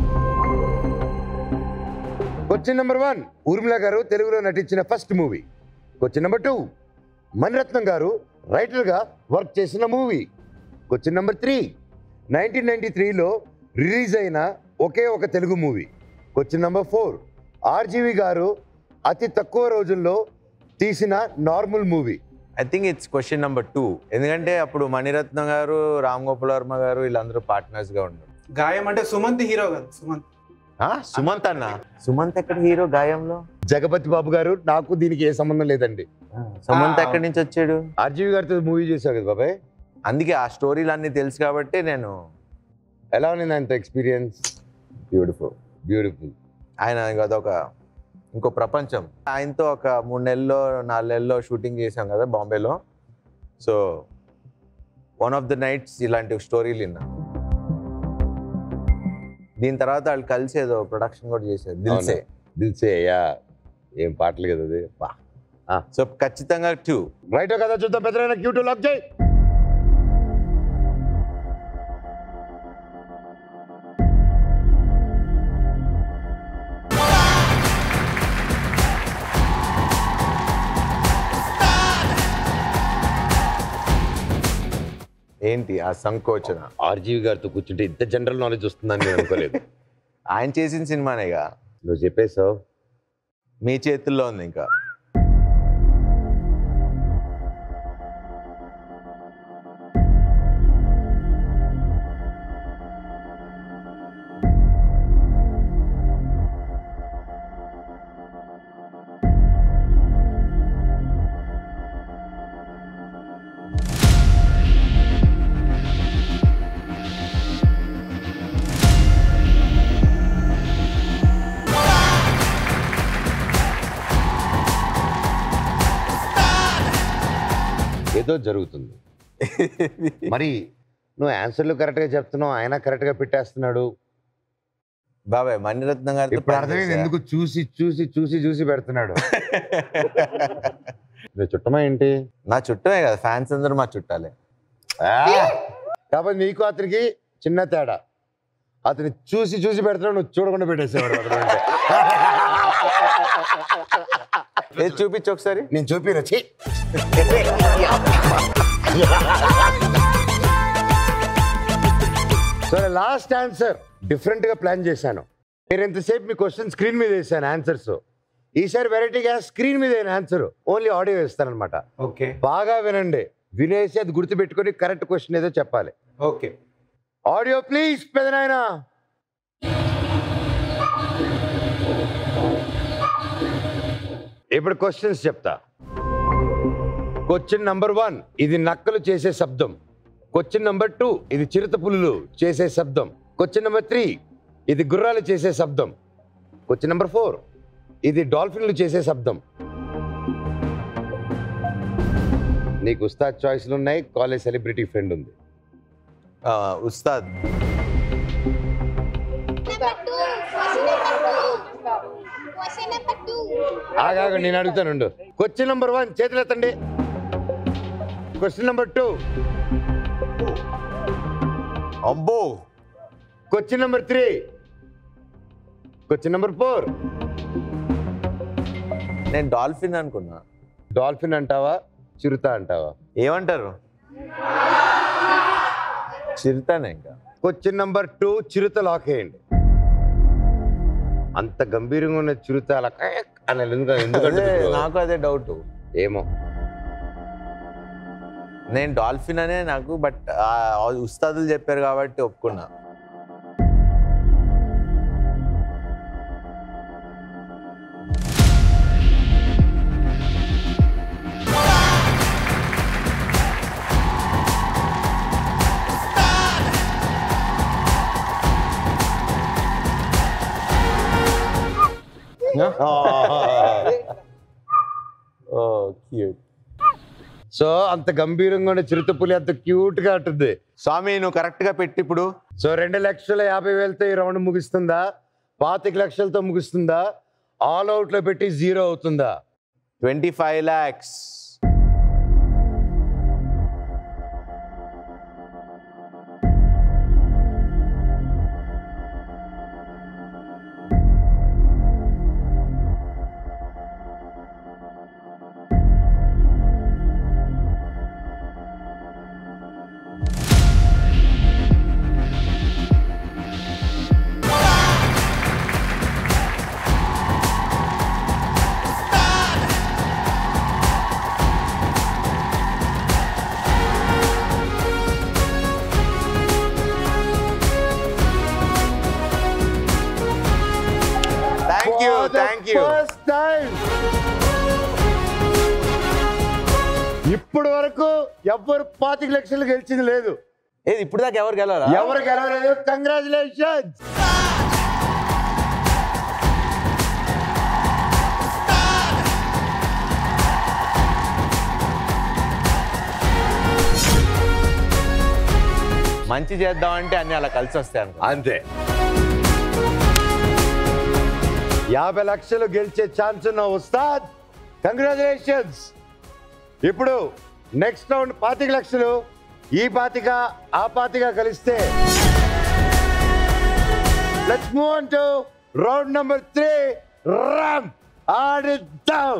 question number one Urmila గారు తెలుగులో నటించిన first movie question number two Mani Ratnam గారు రైటర్గా వర్క్ చేసిన movie question number three nineteen ninety త్రీలో రిలీజ్ అయిన ఒకే ఒక Telugu movie question number four RGV గారు అతి తక్కువ రోజుల్లో తీసిన normal movie I think it's question number two ఎందుకంటే అప్పుడు మణిరత్నం గారు రామ్ గోపాల్ వర్మ గారు వీళ్ళందరూ పార్ట్నర్స్ గా ఉన్నారు గాయం అంటే సుమంత్ హీరో కదా సుమంత్ సుమంత్ అన్న సుమంత్ ఎక్కడ హీరో గాయంలో జగపతి బాబు గారు నాకు దీనికి ఏ సంబంధం లేదండి సుమంత్ ఎక్కడి నుంచి వచ్చాడు ఆర్జీవి గారితో మూవీ చేశావు కదా బాబాయ్ అందుకే ఆ స్టోరీలు అన్ని తెలుసు కాబట్టి నేను ఎలా ఉంది అంత ఎక్స్పీరియన్స్ బ్యూటిఫుల్ బ్యూటిఫుల్ ఆయన ఇంకా అదొక ఇంకో ప్రపంచం ఆయనతో ఒక మూడు నెలల్లో నాలుగు నెలల్లో షూటింగ్ చేశాం కదా బాంబేలో so one of the nights ఇలాంటి స్టోరీలు విన్నా దీని తర్వాత వాళ్ళు కలిసి ఏదో ప్రొడక్షన్ కూడా చేశారు దిల్సే దిల్సే యా ఏం పాటలు కదా అది బా సో ఖచ్చితంగా టూ రైట్ కదా చూద్దాం పెద్దలైన క్యూ టూ లాక్ చేయి ఏంటి ఆ సంకోచన ఆర్జీవి గారితో కూర్చుంటే ఇంత జనరల్ నాలెడ్జ్ వస్తుందని నేను అనుకోలేదు ఆయన చేసిన సినిమానేగా నువ్వు చెప్పేశావు మీ చేతుల్లో ఉంది ఇంకా ఏదో జరుగుతుంది మరి నువ్వు ఆన్సర్లు కరెక్ట్గా చెప్తున్నావు ఆయన కరెక్ట్గా పెట్టేస్తున్నాడు బాబాయ్ మణిరత్నం గారితో ఇప్పుడు పని అర్థమైంది చేశా. ఎందుకు చూసి చూసి చూసి చూసి పెడుతున్నాడు నువ్వు చుట్టమా ఏంటి నా చుట్టమే కదా ఫ్యాన్స్ అందరూ మా చుట్టాలే కాబట్టి నీకు అతనికి చిన్న తేడా అతని చూసి చూసి పెడతాడు నువ్వు చూడకుండా పెట్టేసేవాడు అతను అంటే. ఏది చూపించు ఒకసారి నేను చూపిన ఛీ సరే లాస్ట్ ఆన్సర్ డిఫరెంట్ గా ప్లాన్ చేశాను మీరు ఎంతసేపు మీ క్వశ్చన్ స్క్రీన్ మీద వేసాను ఆన్సర్స్ ఈసారి వెరైటీగా స్క్రీన్ మీద ఆన్సర్ ఓన్లీ ఆడియో వేస్తానమాట ఓకే బాగా వినండి వినేసి అది గుర్తుపెట్టుకొని కరెక్ట్ క్వశ్చన్ ఏదో చెప్పాలి ఓకే ఆడియో ప్లీజ్ పెదనాయనా ఇప్పుడు క్వశ్చన్స్ చెప్తా క్వశ్చన్ నంబర్ వన్ ఇది నక్కలు చేసే శబ్దం క్వశ్చన్ నంబర్ టూ ఇది చిరుత పులులు చేసే శబ్దం క్వశ్చన్ నెంబర్ త్రీ ఇది గుర్రాలు చేసే శబ్దం క్వశ్చన్ నెంబర్ ఫోర్ ఇది డాల్ఫిన్లు చేసే శబ్దం నీకు ఉస్తాద్ చాయిస్లు ఉన్నాయి కాలేజ్ సెలబ్రిటీ ఫ్రెండ్ ఉంది ఆ, Ustaad Number two. Question number two. Question number two. ఆగాగ నేను అడుగుతానుండు క్వశ్చన్ నెంబర్ వన్ చేతులు ఎత్తండి క్వశ్చన్ నెంబర్ టూ అబ్బో question number three question number four నేను డాల్ఫిన్ అనుకున్నా డాల్ఫిన్ అంటావా చిరుత అంటావా ఏమంటారు చిరుతానే ఇంకా క్వశ్చన్ నెంబర్ టూ చిరుత లాక్ వేయండి అంత గంభీరంగా ఉన్న చిరుత అలా కయక్ అని ఎందుకు ఎందుకంటే అదే, నాకు అదే డౌట్ ఏమో నేను డాల్ఫిన్ అనే నాకు బట్ ఉస్తాదులు చెప్పారు కాబట్టి ఒప్పుకున్నా ఓ క్యూట్ సో అంత గంభీరంగా ఉన్న చిరుత పులి అంత క్యూట్ గా ఉంటుంది స్వామి నువ్వు కరెక్ట్ గా పెట్టి ఇప్పుడు సో రెండు లక్షల యాభై వేలతో ఈ రౌండ్ ముగుస్తుందా పాతిక లక్షలతో ముగుస్తుందా ఆల్ అవుట్ లో పెట్టి జీరో అవుతుందా twenty five lakhs thank you thank you first time ఇప్పటి వరకు ఎవ్వరు పాతిక లక్షలు గెలిచింది లేదు ఏది ఇప్పుడు దాకా ఎవరు గెలవరా ఎవరు గెలవలేదు కంగ్రాచులేషన్స్ మంచి చేద్దామంటే అన్ని అలా కలిసి వస్తాయి అనుకో అంతే యాభై లక్షలు గెలిచే ఛాన్స్ ఉన్న ఉస్తాద్ కంగ్రాచులేషన్స్ ఇప్పుడు నెక్స్ట్ రౌండ్ పాతిక లక్షలు ఈ పాతిక ఆ పాతిక కలిస్తే let's move on to round number three ramp ఆడిద్దాం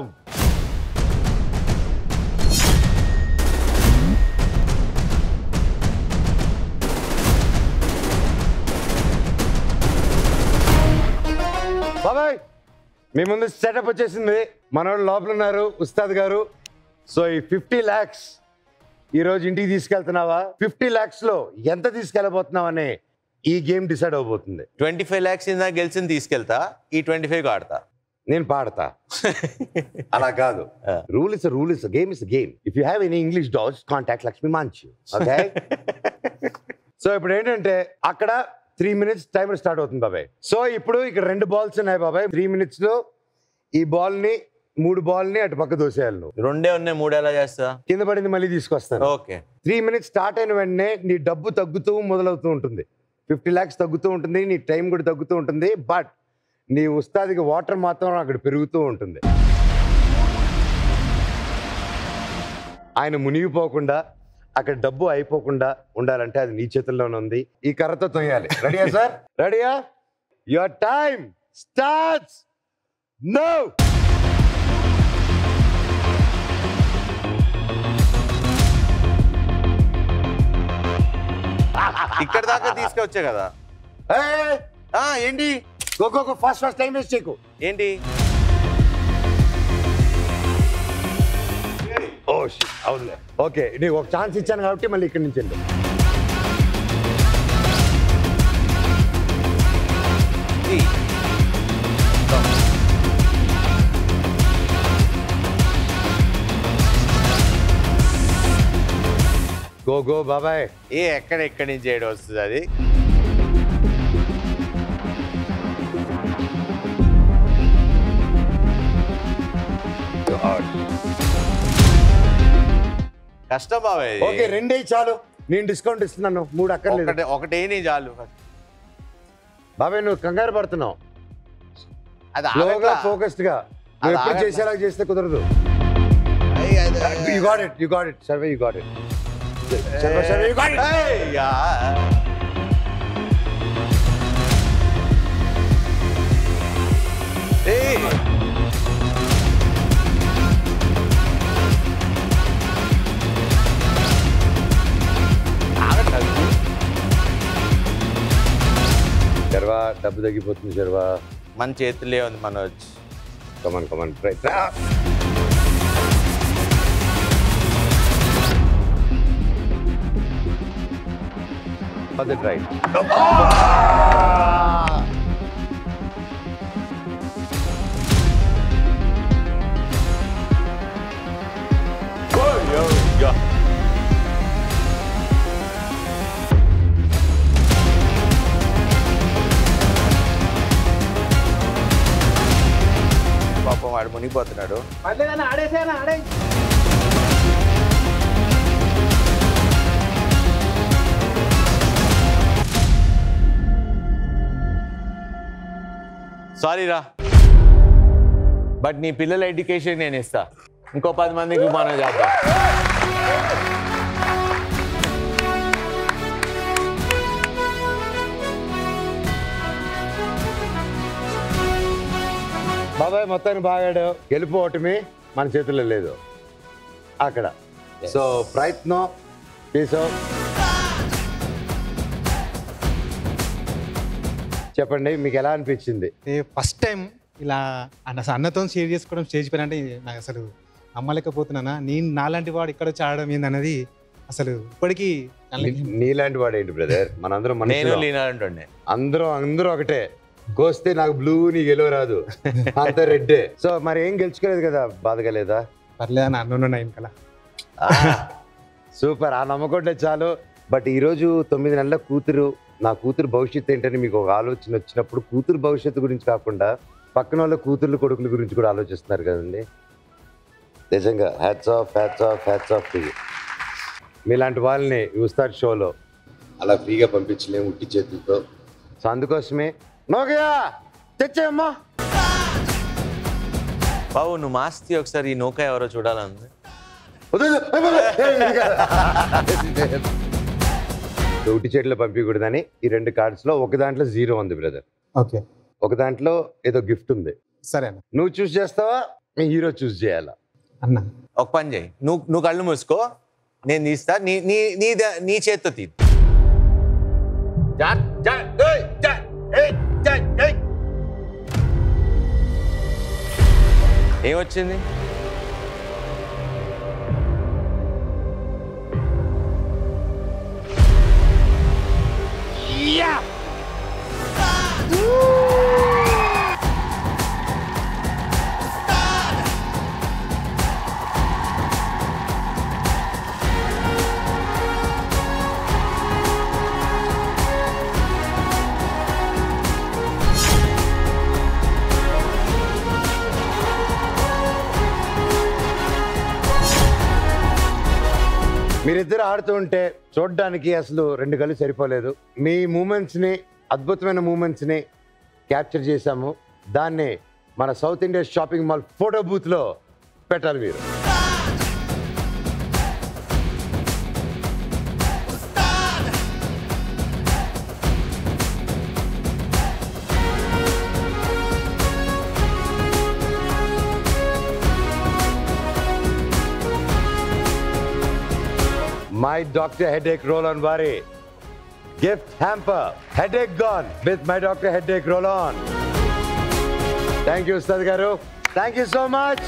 బాబాయ్ మీ ముందు సెటప్ వచ్చేసింది మనోడు లోపల ఉన్నారు ఉస్తాద్ గారు సో ఈ ఫిఫ్టీ ల్యాక్స్ ఈరోజు ఇంటికి తీసుకెళ్తున్నావా ఫిఫ్టీ ల్యాక్స్ లో ఎంత తీసుకెళ్ళబోతున్నావు అనే ఈ గేమ్ డిసైడ్ అవబోతుంది ట్వంటీ ఫైవ్ ల్యాక్స్ ఇందా గెలిచింది తీసుకెళ్తా ఈ ట్వంటీ ఫైవ్ ఆడతా నేను పాడతా అలా కాదు rule is rule is game is game if you have any English doubts contact Lakshmi Manchu okay so ఇప్పుడు ఏంటంటే అక్కడ త్రీ మినిట్స్ టైమర్ స్టార్ట్ అవుతుంది బాబాయ్ సో ఇప్పుడు ఇక్కడ రెండు బాల్స్ ఉన్నాయి బాబాయ్ త్రీ మినిట్స్ లో ఈ బాల్ ని మూడు బాల్ ని అటు పక్క దోసేయాలి నువ్వు రెండే ఉన్నాయి మూడు ఎలా చేస్తా కింద పడింది మళ్ళీ తీసుకొస్తాను ఓకే త్రీ మినిట్స్ స్టార్ట్ అయిన వెంటనే నీ డబ్బు తగ్గుతూ మొదలవుతూ ఉంటుంది ఫిఫ్టీ ల్యాక్స్ తగ్గుతూ ఉంటుంది నీ టైం కూడా తగ్గుతూ ఉంటుంది బట్ నీ ఉస్తాదికి వాటర్ మాత్రం అక్కడ పెరుగుతూ ఉంటుంది ఆయన మునిగిపోకుండా అక్కడ డబ్బు అయిపోకుండా ఉండాలంటే అది నీ చేతుల్లోనే ఉంది ఈ కర్రతో తొయ్యాలి రెడీయా సార్ రెడీయా యువర్ టైం స్టార్ట్స్ నో ఇక్కడ దాకా తీసుకొచ్చా కదా ఆ, ఏంటి go go go fast fast time waste చేయకు ఏంటి ఓ shit, అవునులే ఓకే నీకు ఒక ఛాన్స్ ఇచ్చాను కాబట్టి మళ్ళీ ఇక్కడి నుంచి వెళ్ళు. ఇది. గో గో బాబాయ్ ఏ ఎక్కడ ఎక్కడి నుంచి చేయడం వస్తుంది అది కష్టం బాబాయ్ ఇది. ఓకే రెండే చాలు నేను డిస్కౌంట్ ఇస్తున్నాను మూడు అక్కర్లేదు ఒకటే ఒకటే నీ చాలు బాబాయ్ నువ్వు కంగారు పడుతున్నావు అది స్లోగా ఆగట్లా. ఫోకస్డ్ గా నువ్వు అది ఎప్పుడు ఆగట్లా. చేసేలా చేస్తే కుదరదు అయ్, అది- you got it you got it survey you got it survey survey you got it ఏయ్, యా. ఏయ్. డబ్బు తగ్గిపోతుంది శర్వా మన చేతులే ఉంది Manoj come on come on try try పాపం వాడు మునిగిపోతున్నాడు సారీ రా బట్ నీ పిల్లల ఎడ్యుకేషన్ నేను ఇస్తా ఇంకో పది మందికి మనం చేద్దాం బాబాయ్ మొత్తాన్ని బాగాడు గెలుపు ఓటమి మన చేతుల్లో లేదు అక్కడ సో ప్రయత్నం చేసాం చెప్పండి మీకు ఎలా అనిపించింది ఫస్ట్ టైం ఇలా అన్న అన్నతో షేర్ చేసుకోవడం స్టేజ్ పైన అంటే నాకు అసలు నమ్మలేకపోతున్నానా నేను నాలాంటి వాడు ఇక్కడ వచ్చి ఆడడం ఏందన్నది అసలు ఇప్పటికీ కళ్ళకి- నీ- నీలాంటి వాడు ఏంటి బ్రదర్ మనందరం నేను మనుషులం. లీనాలంటుండే అందరం అందరూ ఒకటే కోస్తే నాకు బ్లూ నీ గెలువ రాదు అంత రెడ్డే సో మరి ఏం గెలుచుకోలేదు కదా బాధగా లేదా పర్లేదని అన్నున్నా వెనకాల సూపర్ ఆ నమ్మకం ఉంటే చాలు బట్ ఈరోజు తొమ్మిది నెలల కూతురు నా కూతురు భవిష్యత్తు ఏంటని మీకు ఒక ఆలోచన వచ్చినప్పుడు కూతురు భవిష్యత్తు గురించి కాకుండా పక్కన వాళ్ళ కూతుర్లు కొడుకుల గురించి కూడా ఆలోచిస్తున్నారు కదండి నిజంగా hats off hats off hats off to మీలాంటి వాళ్ళని ఈ ఉస్తాద్ షోలో అలా ఫ్రీగా పంపించలేము ఉట్టి చేతులతో సో అందుకోసమే నోకయా తెచ్చేయమ్మా బాబు నువ్వు మాస్తి ఒకసారి ఈ నౌక ఎవరో చూడాలంది వదలు, వదలు. ఉట్టి చేతిలో పంపించకూడదని ఈ రెండు కార్డ్స్ లో ఒక దాంట్లో జీరో ఉంది బ్రదర్ ఓకే ఒక దాంట్లో ఏదో గిఫ్ట్ ఉంది సరే అన్న నువ్వు చూస్ చేస్తావా మీ హీరో చూస్ చేయాలా అన్న ఒక పని చేయి నువ్వు నువ్వు కళ్ళు మూసుకో నేను తీస్తా నీ నీ నీ ద- నీ చేత్తో తీ జా- జా- ఏయ్, జా- ఏయ్, జా- ఏయ్. ఏమొచ్చింది మీరిద్దరు ఆడుతూ ఉంటే చూడడానికి అసలు రెండు కళ్ళు సరిపోలేదు మీ మూమెంట్స్ ని అద్భుతమైన మూమెంట్స్ ని క్యాప్చర్ చేశాము దాన్ని మన south India shopping mall photo booth లో పెట్టాలి మీరు My Dr. Headache Roll On Worry. Gift hamper. Headache gone with my Dr. Headache Roll On. Thank you, Ustad Garu. Thank you so much.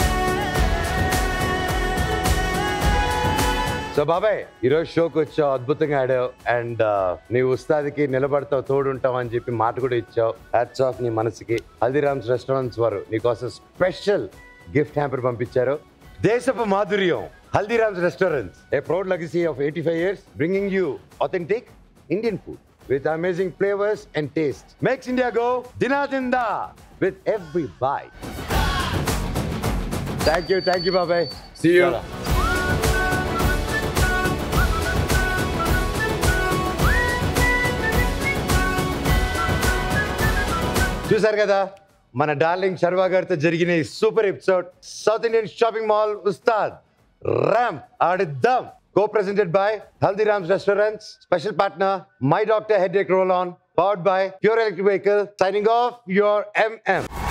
So బాబాయ్ ఈరోజు షోకి వచ్చావు అద్భుతంగా ఆడావు and నీ ఉస్తాదికి నిలబడతావు తోడుంటావు అని చెప్పి మాట కూడా ఇచ్చావు హ్యాట్స్ ఆఫ్ నీ మనసుకి హల్దీరామ్స్ రెస్టారెంట్స్ వారు నీకోసం స్పెషల్ గిఫ్ట్ హ్యాంపర్ పంపించారు దేశపు మాధుర్యం Haldiram's restaurants a proud legacy of eighty five years bringing you authentic Indian food with amazing flavors and taste. Makes India go dinadinda with every bite. Thank you, thank you, Babai. See you. చూసారు కదా మన darling Sharwa గారితో జరిగిన ఈ super episode south Indian shopping mall ఉస్తాద్ ramp ఆడిద్దాం co presented by Haldiram's restaurants special partner my doctor head roll on powered by pure electric vehicle signing off your MM